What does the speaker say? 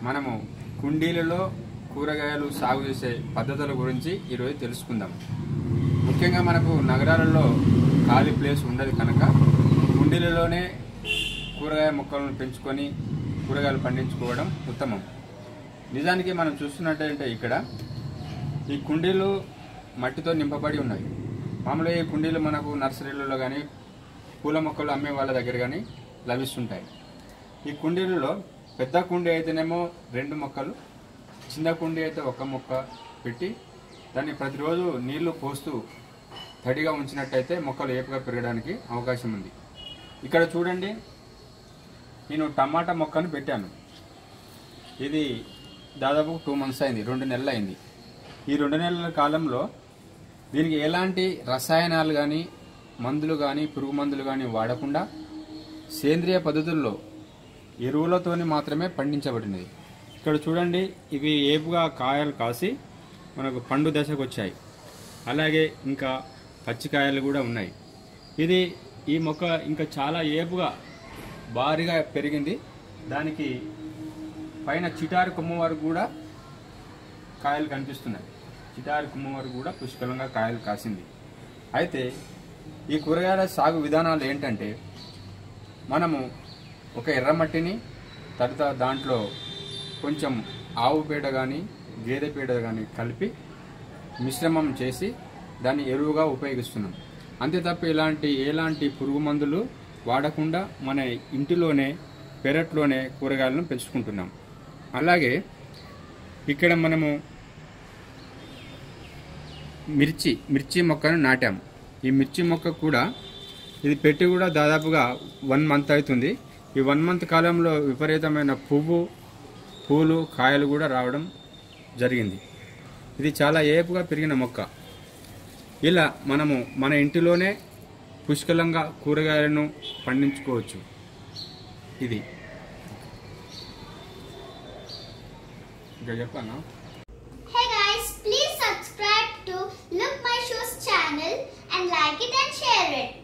మనము కుండీలలో కూరగాయలు సాగు చేసే పద్ధతుల గురించి ఈరోజు తెలుసుకుందాం ముఖ్యంగా మనకు నగరాలలో ఖాళీ ప్లేస్ ఉండదు కనుక కుండీలలోనే కూరగాయ మొక్కలను పెంచుకొని కూరగాయలు పండించుకోవడం ఉత్తమం నిజానికి మనం చూస్తున్నట్టయితే ఇక్కడ ఈ కుండీలు మట్టితో నింపబడి ఉన్నాయి మామూలుగా ఈ కుండీలు మనకు నర్సరీలలో కానీ పూల మొక్కలు అమ్మే వాళ్ళ దగ్గర కానీ లభిస్తుంటాయి ఈ కుండీలలో పెద్ద కుండీ అయితేనేమో రెండు మొక్కలు చిన్న కుండీ అయితే ఒక మొక్క పెట్టి దాన్ని ప్రతిరోజు నీళ్లు పోస్తూ తడిగా ఉంచినట్టయితే మొక్కలు ఏపుగా పెరగడానికి అవకాశం ఉంది ఇక్కడ చూడండి నేను టమాటా మొక్కను పెట్టాను ఇది దాదాపు టూ మంత్స్ అయింది రెండు నెలలు అయింది ఈ రెండు నెలల కాలంలో దీనికి ఎలాంటి రసాయనాలు కానీ మందులు కానీ పురుగు మందులు కానీ వాడకుండా సేంద్రియ పద్ధతుల్లో ఎరువులతోని మాత్రమే పండించబడినది ఇక్కడ చూడండి ఇవి ఏపుగా కాయలు కాసి మనకు పండు దశకు వచ్చాయి అలాగే ఇంకా పచ్చికాయలు కూడా ఉన్నాయి ఇది ఈ మొక్క ఇంకా చాలా ఏపుగా భారీగా పెరిగింది దానికి పైన చిటారు కొమ్మ వరకు కూడా కాయలు కనిపిస్తున్నాయి చిటారు కొమ్మ వరకు కూడా పుష్కలంగా కాయలు కాసింది అయితే ఈ కూరగాయల సాగు విధానాలు ఏంటంటే మనము ఒక ఎర్రమట్టిని తర్వాత దాంట్లో కొంచెం ఆవు పేడ కానీ గేదె పేడ కానీ కలిపి మిశ్రమం చేసి దాన్ని ఎరువుగా ఉపయోగిస్తున్నాం అంతే తప్ప ఇలాంటి ఎలాంటి పురుగు మందులు వాడకుండా మన ఇంటిలోనే పెరట్లోనే కూరగాయలను పెంచుకుంటున్నాం అలాగే ఇక్కడ మనము మిర్చి మిర్చి మొక్కను నాటాం ఈ మిర్చి మొక్క కూడా ఇది పెట్టి కూడా దాదాపుగా వన్ మంత్ అవుతుంది ఈ వన్ మంత్ కాలంలో విపరీతమైన పువ్వు పూలు కాయలు కూడా రావడం జరిగింది ఇది చాలా ఏపుగా పెరిగిన మొక్క ఇలా మనము మన ఇంటిలోనే పుష్కలంగా కూరగాయలను పండించుకోవచ్చు ఇది ఇంకా చెప్పానా Hey guys, please subscribe to Look My Shoes channel and like it and share it.